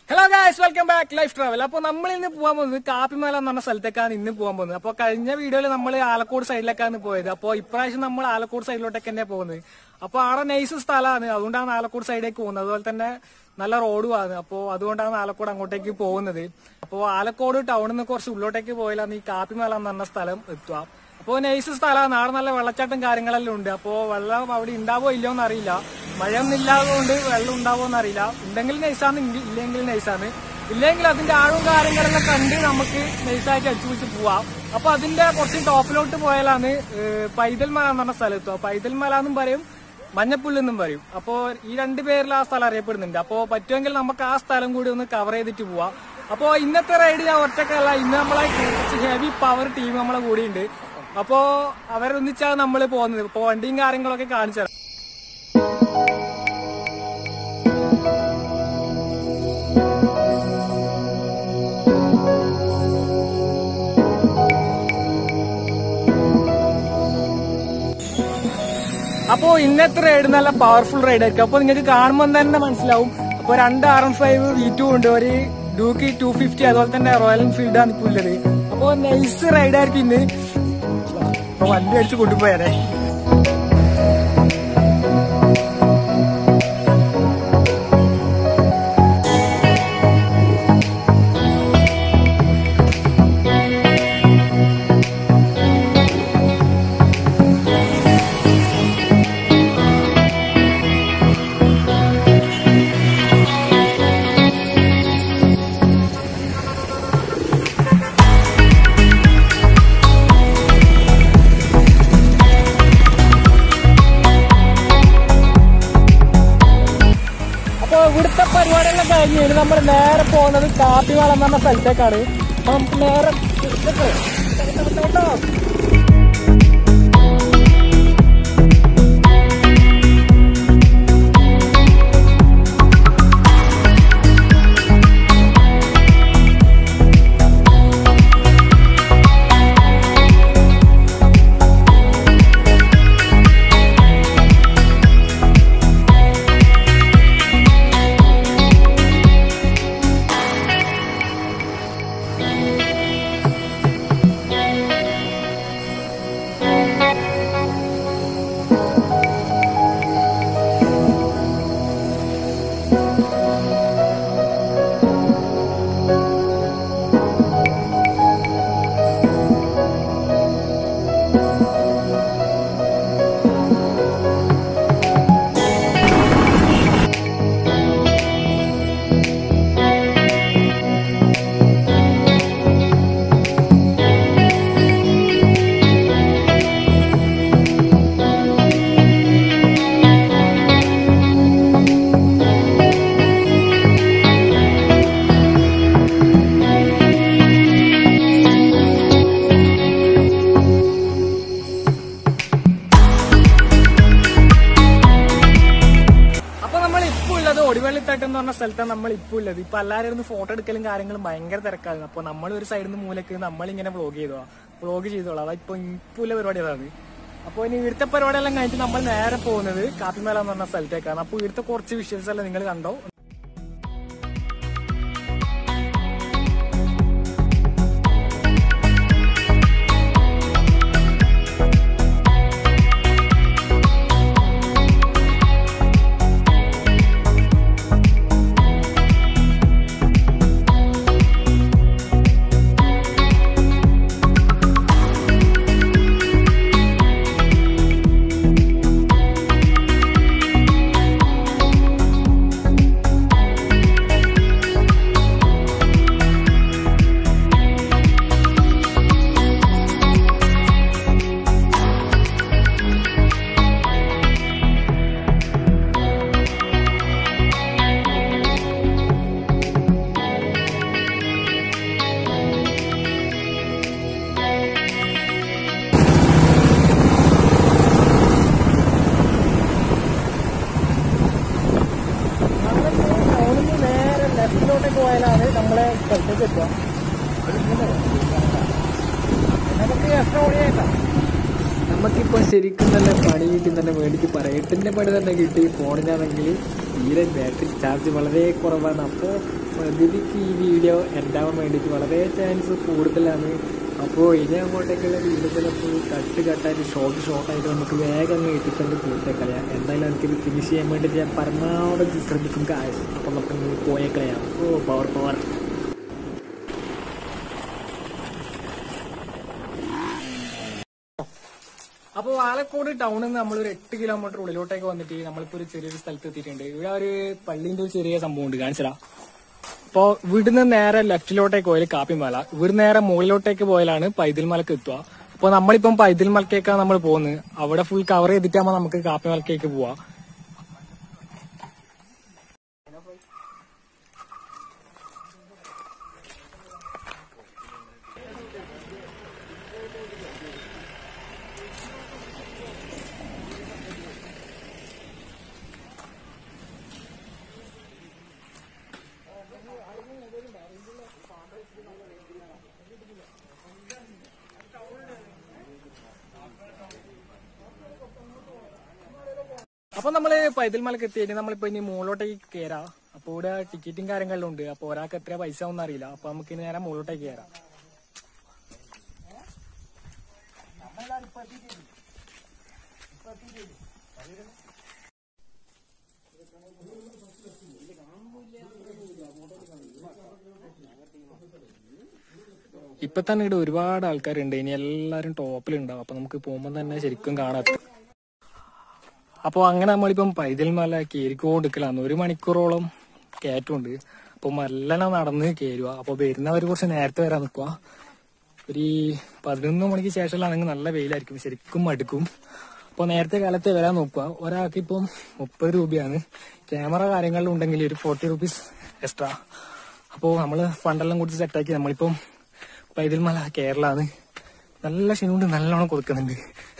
hello guys welcome back life travel അപ്പൊ നമ്മൾ ഇന്ന് പോകാൻ പോകുന്നത് കാപ്പിമല എന്ന് പറഞ്ഞ സ്ഥലത്തേക്കാണ് ഇന്ന് പോകാൻ പോകുന്നത് അപ്പൊ കഴിഞ്ഞ വീഡിയോയിൽ നമ്മൾ ആലക്കോട് സൈഡിലേക്കാണ് പോയത് അപ്പോൾ ഇപ്രാവശ്യം നമ്മൾ ആലക്കോട് സൈഡിലോട്ടൊക്കെ തന്നെ പോകുന്നത് അപ്പൊ ആടെ നൈസ് സ്ഥലമാണ് അതുകൊണ്ടാണ് ആലക്കോട് സൈഡിലേക്ക് പോകുന്നത് അതുപോലെ തന്നെ നല്ല റോഡുമാണ് അപ്പോൾ അതുകൊണ്ടാണ് ആലക്കോട് അങ്ങോട്ടേക്ക് പോകുന്നത് അപ്പോൾ ആലക്കോട് ടൗണിൽ നിന്ന് കുറച്ച് ഉള്ളോട്ടേക്ക് പോയാലാണ് ഈ കാപ്പിമല എന്ന് പറഞ്ഞ സ്ഥലം എത്തുക അപ്പോൾ നൈസ് സ്ഥലമാണ് ആടെ നല്ല വെള്ളച്ചാട്ടം കാര്യങ്ങളെല്ലാം ഉണ്ട് അപ്പോൾ വെള്ളം അവിടെ ഉണ്ടാവോ ഇല്ലയോ എന്ന് അറിയില്ല മഴയൊന്നും ഇല്ലാത്തതുകൊണ്ട് വെള്ളം ഉണ്ടാവോ എന്ന് അറിയില്ല ഉണ്ടെങ്കിൽ നൈസാണ് ഇല്ല- ഇല്ലെങ്കിൽ നൈസാണ് ഇല്ലെങ്കിൽ അതിന്റെ ആഴവും കാര്യങ്ങളെല്ലാം കണ്ട് നമുക്ക് നൈസായിട്ട് അടിച്ചു പിടിച്ച് പോവാം അപ്പൊ അതിന്റെ കുറച്ച് ടോപ്പിലോട്ട് പോയാലാണ് ഏഹ്, പൈതൽ മല എന്ന് പറഞ്ഞ സ്ഥലത്ത് പൈതൽ മല എന്നും പറയും മഞ്ഞപ്പുല്ല് എന്നും പറയും അപ്പോ ഈ രണ്ട് പേരിൽ ആ സ്ഥലം അറിയപ്പെടുന്നുണ്ട് അപ്പോ പറ്റുമെങ്കിൽ നമുക്ക് ആ സ്ഥലം കൂടി ഒന്ന് കവർ ചെയ്തിട്ട് പോവാം അപ്പോ ഇന്നത്തെ റൈഡ് ഞാൻ ഒറ്റക്കല്ല ഇന്ന് നമ്മളെ കുറച്ച് ഹെവി പവർ ടീം നമ്മളെ കൂടിയുണ്ട് അപ്പോ അവരൊന്നിച്ചാണ് നമ്മൾ പോകുന്നത് ഇപ്പൊ വണ്ടിയും കാര്യങ്ങളൊക്കെ കാണിച്ചു തരാം അപ്പോ ഇന്നത്തെ റൈഡ് നല്ല പവർഫുൾ റൈഡ് ആയിരിക്കും അപ്പൊ നിങ്ങൾക്ക് കാണുമ്പോൾ തന്നെ മനസ്സിലാവും അപ്പൊ രണ്ട് R M five V two ഉണ്ട് ഒരു ഡൂക്കി ടു ഫിഫ്റ്റി അതുപോലെ തന്നെ റോയൽ എൻഫീൽഡ് ആണ് ഇപ്പൊ ഉള്ളത് അപ്പൊ നൈസ് റൈഡ് ആയിരിക്കും ഇന്ന് അപ്പൊ വണ്ടി അടിച്ച് കൊണ്ടുപോയാലേ അപ്പൊ ഇവിടുത്തെ പരിപാടിയെല്ലാം കഴിഞ്ഞ് ഇനി നമ്മൾ നേരെ പോകുന്നത് കാപ്പിവാളം എന്ന് പറഞ്ഞ സ്ഥലത്തേക്കാണ് അപ്പൊ നമുക്ക് നേരെ ഇതൊക്കെ കേട്ടോ അപ്പൊ നമ്മൾ ഇപ്പൊ ഉള്ളത് ഒടിവള്ളിത്തട്ട് എന്ന് പറഞ്ഞ സ്ഥലത്താണ് നമ്മൾ ഇപ്പൊ ഉള്ളത് ഇപ്പൊ എല്ലാവരും ഇരുന്ന് ഫോട്ടോ എടുക്കലും കാര്യങ്ങളും ഭയങ്കര തിരക്കാണ് അപ്പൊ നമ്മൾ ഒരു സൈഡിൽ നിന്ന് മൂലക്ക് നമ്മൾ ഇങ്ങനെ വ്ളോഗ് ചെയ്തോ വ്ളോഗ് ചെയ്തോളാം അതാ ഇപ്പൊ ഇപ്പൊ ഉള്ള പരിപാടി അതാണ് അപ്പൊ ഇനി ഇവിടുത്തെ പരിപാടിയെല്ലാം കഴിഞ്ഞിട്ട് നമ്മൾ നേരെ പോകുന്നത് കാപ്പിമല എന്ന് പറഞ്ഞ സ്ഥലത്തേക്കാണ് അപ്പൊ ഇവിടുത്തെ കുറച്ച് വിഷ്വൽസ് എല്ലാം നിങ്ങൾ കണ്ടോ നമ്മളിപ്പോ നേരെ ലെഫ്റ്റിലോട്ടേക്ക് പോയാലാണ് നമ്മളെ സ്ഥലത്തേക്ക് എത്തുക നമുക്ക് എക്സ്ട്രാ ഓടിയേക്കാം നമുക്കിപ്പോ ശരിക്കും തന്നെ പണി കിട്ടി തന്നെ മേടിക്ക് പറയാം എട്ടിന്റെ പണി തന്നെ കിട്ടി ഫോണിനാണെങ്കിൽ തീരെ ബാറ്ററി ചാർജ് വളരെ കുറവാണ് അപ്പോൾ പ്രതിക്ക് ഈ വീഡിയോ ഉണ്ടാവാൻ വേണ്ടിയിട്ട് വളരെ ചാൻസ് കൂടുതലാണ് അപ്പോൾ ഇനി അങ്ങോട്ടേക്കുള്ള വീഡിയോ ചിലപ്പോൾ കട്ട് കട്ടായിട്ട് ഷോർട്ട് ഷോർട്ടായിട്ട് നമുക്ക് വേഗം അങ്ങ് ഇട്ടിട്ടുണ്ട് പൂർത്തേക്കളയാം എന്തായാലും എനിക്കിത് ഫിനിഷ് ചെയ്യാൻ വേണ്ടിയിട്ട് ഞാൻ പരമാവധി ശ്രമിക്കും കാശ് അപ്പോൾ നമുക്ക് പോയേക്കളയാം ഓ പവർ പവർ അപ്പോൾ ആലക്കോട് ടൗണിൽ നിന്ന് നമ്മൾ ഒരു എട്ട് കിലോമീറ്റർ ഉള്ളിലോട്ടേക്ക് വന്നിട്ട് നമ്മളിപ്പോ ഒരു ചെറിയൊരു സ്ഥലത്ത് എത്തിയിട്ടുണ്ട് ഇവിടെ ഒരു പള്ളീന്റെ ഒരു ചെറിയ സംഭവം ഉണ്ട് കാണിച്ചതാ അപ്പോ ഇവിടുന്ന് നേരെ ലെഫ്റ്റിലോട്ടേക്ക് പോയാൽ കാപ്പിമല ഇവിടെ നേരെ മുകളിലോട്ടേക്ക് പോയാലാണ് പൈതൽമലക്ക് എത്തുക അപ്പൊ നമ്മളിപ്പം പൈതൽമലക്കേക്കാണ് നമ്മൾ പോകുന്നത് അവിടെ ഫുൾ കവർ ചെയ്തിട്ടാകുമ്പോൾ നമുക്ക് കാപ്പിമലക്കേക്ക് പോവാം അപ്പൊ നമ്മള് പൈതൽമലക്ക് എത്തിയിട്ട് നമ്മളിപ്പോ ഇനി മുകളിലോട്ടേക്ക് കയറാം അപ്പൊ ഇവിടെ ടിക്കറ്റും കാര്യങ്ങളിലും ഉണ്ട് അപ്പൊ ഒരാൾക്ക് എത്ര പൈസ ഒന്നും അറിയില്ല അപ്പൊ നമുക്ക് ഇനി നേരെ മുകളിലോട്ടേക്ക് കയറാം ഇപ്പൊ തന്നെ ഇവിടെ ഒരുപാട് ആൾക്കാരുണ്ട് ഇനി എല്ലാരും ടോപ്പിലുണ്ടാവും അപ്പൊ നമുക്ക് പോകുമ്പോൾ തന്നെ ശരിക്കും കാണാം അപ്പോൾ അങ്ങനെ നമ്മളിപ്പം പൈതൽമല കയറിക്കൊണ്ടിരിക്കലാന്ന് ഒരു മണിക്കൂറോളം കയറ്റമുണ്ട് അപ്പോൾ മെല്ലനെ നടന്ന് കയറുക അപ്പോൾ വരുന്നവർ കുറച്ച് നേരത്തെ വരാൻ നിൽക്കുക ഒരു പതിനൊന്ന് മണിക്ക് ശേഷമുള്ളതാണെങ്കിൽ നല്ല വെയിലായിരിക്കും ശരിക്കും മടുക്കും അപ്പോൾ നേരത്തെ കാലത്തെ വരാൻ നോക്കുക ഒരാൾക്ക് ഇപ്പം മുപ്പത് രൂപയാണ് ക്യാമറ കാര്യങ്ങളിലും ഉണ്ടെങ്കിൽ ഒരു ഫോർട്ടി റുപ്പീസ് എക്സ്ട്രാ അപ്പോൾ നമ്മൾ ഫണ്ടെല്ലാം കൊടുത്ത് സെറ്റാക്കി നമ്മളിപ്പം പൈതൽമല കേരളാണ് നല്ല ക്ഷീണമുണ്ട് നല്ലോണം കൊടുക്കുന്നുണ്ട്